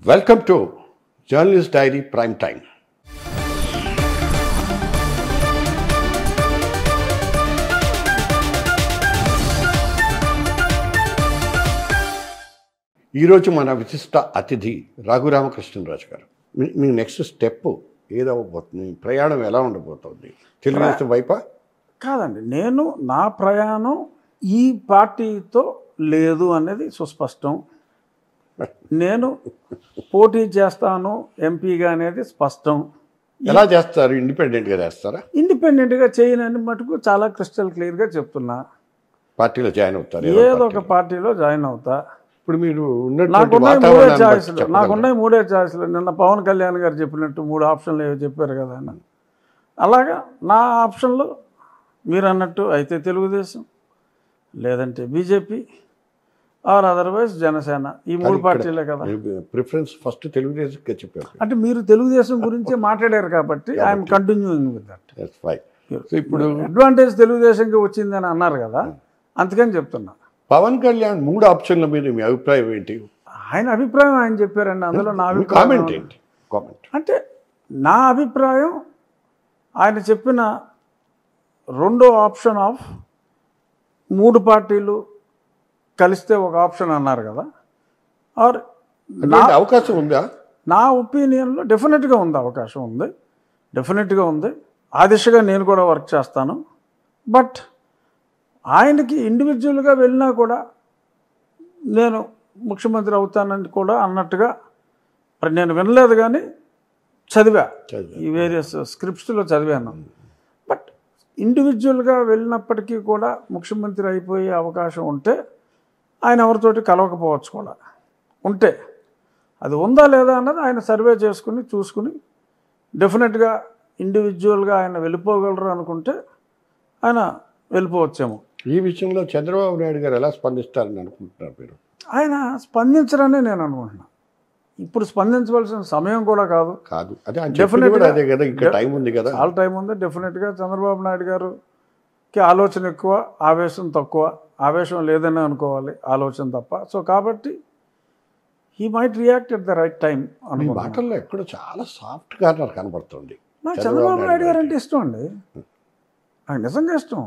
Welcome to journalist diary prime time ఈరోజు మన విశిష్ట అతిథి రఘురామకృష్ణరాజు గారు మీ- మీ నెక్స్ట్ స్టెప్ ఏదవ్వబోతుంది మీ ప్రయాణం ఎలా ఉండబోతుంది తెలుగుదేశం వైపా కాదండి నేను నా ప్రయాణం ఈ పార్టీతో లేదు అనేది సుస్పష్టం నేను పోటీ చేస్తాను ఎంపీగా అనేది స్పష్టం ఎలా చేస్తారు ఇండిపెండెంట్గా చేస్తారా ఇండిపెండెంట్గా చేయనని మటుకు చాలా క్రిస్టల్ క్లియర్గా చెప్తున్నా పార్టీలో జాయిన్ అవుతారు ఏదో ఏదో పార్టీ. ఒక పార్టీలో జాయిన్ అవుతా ఇప్పుడు మీరు ఉన్నటువంటి నాకున్నాయి మూడే వాతావరణాన్ని బట్టి ఛాయిస్లు చెప్పగలరా? నాకున్నాయి మూడే ఛాయిస్లు నిన్న పవన్ కళ్యాణ్ గారు చెప్పినట్టు మూడు ఆప్షన్లు ఏవో చెప్పారు కదా ఆయన అలాగా నా ఆప్షన్లు మీరు అన్నట్టు అయితే తెలుగుదేశం లేదంటే బీజేపీ ఆర్ అదర్వైజ్ జనసేన ఈ మూడు పార్టీలే కదా ప్రిఫరెన్స్ ఫస్ట్ తెలుగుదేశంకే చెప్పారు అంటే మీరు తెలుగుదేశం గురించే మాట్లాడారు కాబట్టి I'm continuing with that That's fine. So ఇప్పుడు అడ్వాంటేజ్ తెలుగుదేశంకి వచ్చిందని అన్నారు కదా అందుకని చెప్తున్నా పవన్ కళ్యాణ్ మూడు ఆప్షన్ల మీద మీ అభిప్రాయం ఏంటి ఆయన అభిప్రాయం ఆయన చెప్పారండి అందులో నా మీ అభిప్రాయం కామెంట్ ఏంటి కామెంట్ అంటే నా అభిప్రాయం ఆయన చెప్పిన రెండో ఆప్షన్ ఆఫ్ మూడు పార్టీలు కలిస్తే ఒక ఆప్షన్ అన్నారు కదా ఆర్ నా అవకాశం ఉందా నా ఒపీనియన్లో డెఫినెట్గా ఉంది అవకాశం ఉంది డెఫినెట్గా ఉంది ఆ దిశగా నేను కూడా వర్క్ చేస్తాను బట్ ఆయనకి ఇండివిజువల్గా వెళ్ళినా కూడా నేను ముఖ్యమంత్రి అవుతానని కూడా అన్నట్టుగా మరి నేను వినలేదు కానీ చదివా చదివా. ఈ వేరియస్ స్క్రిప్ట్స్లో చదివాను బట్ ఇండివిజువల్గా వెళ్ళినప్పటికీ కూడా ముఖ్యమంత్రి అయిపోయే అవకాశం ఉంటే ఆయన ఎవరితోటి కలవకపోవచ్చు కూడా ఉంటే అది ఉందా లేదా అన్నది ఆయన సర్వే చేసుకుని చూసుకుని డెఫినెట్గా ఇండివిజువల్గా ఆయన వెళ్ళిపోగలరు అనుకుంటే ఆయన వెళ్ళిపోవచ్చేమో ఈ విషయంలో చంద్రబాబు నాయుడు గారు ఎలా స్పందిస్తారని అనుకుంటున్నారు మీరు ఆయన స్పందించరని నేను అనుకుంటున్నా ఇప్పుడు స్పందించవలసిన సమయం కూడా కాదు కాదు అదే ఆయన చెప్పింది కూడా అదే కదా ఇంకా టైం ఉంది కదా చాలా టైం ఉంది డెఫినెట్గా చంద్రబాబు నాయుడు గారుకి ఆలోచన ఎక్కువ ఆవేశం తక్కువ ఆవేశం లేదని అనుకోవాలి ఆలోచన తప్ప సో కాబట్టి he might react at the right time మీ అనుకుంటున్నా మాటల్లో ఎక్కడో చాలా సాఫ్ట్గా నాకు కనబడుతుంది నాకు చంద్రబాబు నాయుడు గారు అంటే ఇష్టం అండి నాకు నిజంగా ఇష్టం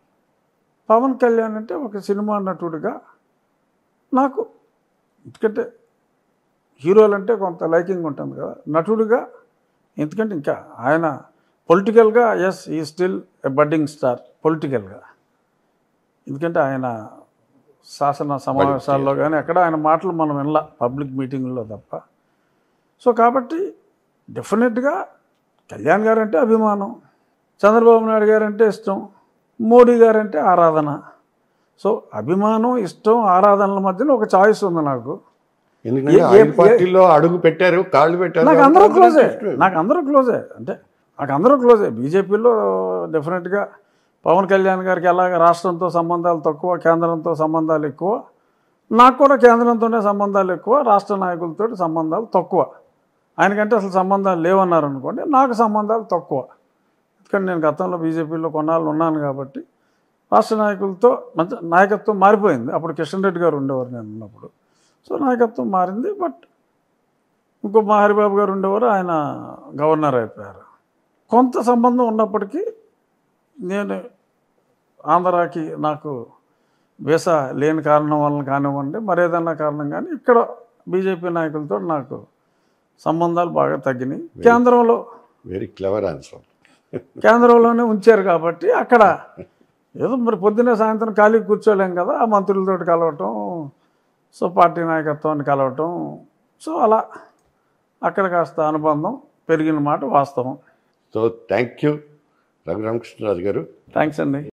పవన్ కళ్యాణ్ అంటే ఒక సినిమా నటుడిగా నాకు ఎందుకంటే హీరోలు అంటే కొంత లైకింగ్ ఉంటుంది కదా నటుడిగా ఎందుకంటే ఇంకా ఆయన పొలిటికల్గా ఎస్ ఈ స్టిల్ ఎ బడ్డింగ్ స్టార్ పొలిటికల్గా ఎందుకంటే ఆయన శాసన సమావేశాల్లో కానీ ఎక్కడ ఆయన మాటలు మనం వినలా పబ్లిక్ మీటింగుల్లో తప్ప సో కాబట్టి డెఫినెట్గా కళ్యాణ్ గారు అంటే అభిమానం చంద్రబాబు నాయుడు గారు అంటే ఇష్టం మోడీ గారు అంటే ఆరాధన సో అభిమానం ఇష్టం ఆరాధనల మధ్యన ఒక చాయిస్ ఉంది నాకు ఎందుకంటే ఏ- ఆయన ఏ- పార్టీలో అడుగు పెట్టారు కాళ్ళు పెట్టారు నాకు అందరూ అందరూ క్లోజే ఇష్టమే. నాకు అందరూ క్లోజే అంటే నాకు అందరూ క్లోజే బీజేపీలో డెఫినెట్గా పవన్ కళ్యాణ్ గారికి ఎలాగ రాష్ట్రంతో సంబంధాలు తక్కువ కేంద్రంతో సంబంధాలు ఎక్కువ నాకు కూడా కేంద్రంతోనే సంబంధాలు ఎక్కువ రాష్ట్ర నాయకులతో సంబంధాలు తక్కువ ఆయనకంటే అసలు సంబంధాలు లేవన్నారు అనుకోండి నాకు సంబంధాలు తక్కువ ఎందుకంటే నేను గతంలో బీజేపీలో కొన్నాళ్ళు ఉన్నాను కాబట్టి రాష్ట్ర నాయకులతో మంచి నాయకత్వం మారిపోయింది అప్పుడు కిషన్ రెడ్డి గారు ఉండేవారు నేను ఉన్నప్పుడు సో నాయకత్వం మారింది బట్ ఇంకో మా హరిబాబు గారు ఉండేవారు ఆయన గవర్నర్ అయిపోయారు కొంత సంబంధం ఉన్నప్పటికీ నేను ఆంధ్రాకి నాకు వీసా లేని కారణం వలన కానివ్వండి మరేదన్నా కారణం కానీ ఇక్కడ బీజేపీ నాయకులతో నాకు సంబంధాలు బాగా తగ్గినాయి కేంద్రంలో వెరీ క్లవర్ ఆన్సర్ కేంద్రంలోనే ఉంచారు కాబట్టి అక్కడ ఏదో మరి పొద్దున్నే సాయంత్రం ఖాళీ కూర్చోలేం కదా ఆ మంత్రులతో కలవటం సో పార్టీ నాయకత్వాన్ని కలవటం సో అలా అక్కడ కాస్త అనుబంధం పెరిగిన మాట వాస్తవం సో థ్యాంక్ యూ రఘురామకృష్ణరాజు గారు థ్యాంక్స్ అండి